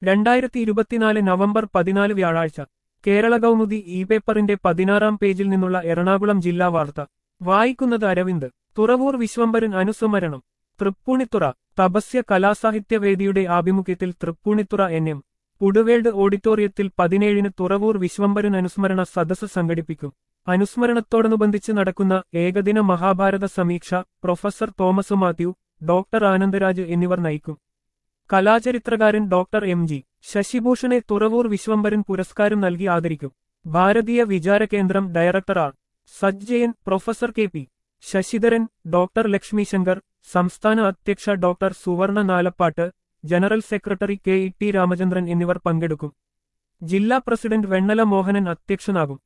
രണ്ടായിരത്തി ഇരുപത്തിനാല് നവംബർ പതിനാല് വ്യാഴാഴ്ച കേരള കൗമുദി ഇ പേപ്പറിന്റെ പതിനാറാം പേജിൽ നിന്നുള്ള എറണാകുളം ജില്ലാ വാർത്ത വായിക്കുന്നത് അരവിന്ദ് തുറവൂർ വിശ്വംഭരൻ അനുസ്മരണം തൃപ്പൂണിത്തുറ തപസ്യ കലാസാഹിത്യവേദിയുടെ ആഭിമുഖ്യത്തിൽ തൃപ്പൂണിത്തുറ എൻ എം പുടുവേൾഡ് ഓഡിറ്റോറിയത്തിൽ പതിനേഴിന് തുറവൂർ വിശ്വംഭരൻ അനുസ്മരണ സദസ്സ് സംഘടിപ്പിക്കും അനുസ്മരണത്തോടനുബന്ധിച്ച് നടക്കുന്ന ഏകദിന മഹാഭാരത സമീക്ഷ പ്രൊഫസർ തോമസ് മാത്യു ഡോക്ടർ ആനന്ദരാജ് എന്നിവർ നയിക്കും കലാചരിത്രകാരൻ ഡോക്ടർ എം ജി ശശിഭൂഷണെ തുറവൂർ വിശ്വംഭരൻ പുരസ്കാരം നൽകി ആദരിക്കും Bharatiya Vichara Kendram director R Sanjayan professor K P Sasidharan doctor Lakshmi Shankar സംസ്ഥാന അധ്യക്ഷ doctor Suvarna Nalappat general secretary K E T Ramachandran എന്നിവർ പങ്കെടുക്കും ജില്ലാ പ്രസിഡന്റ് വെണ്ണല മോഹനൻ അധ്യക്ഷനാകും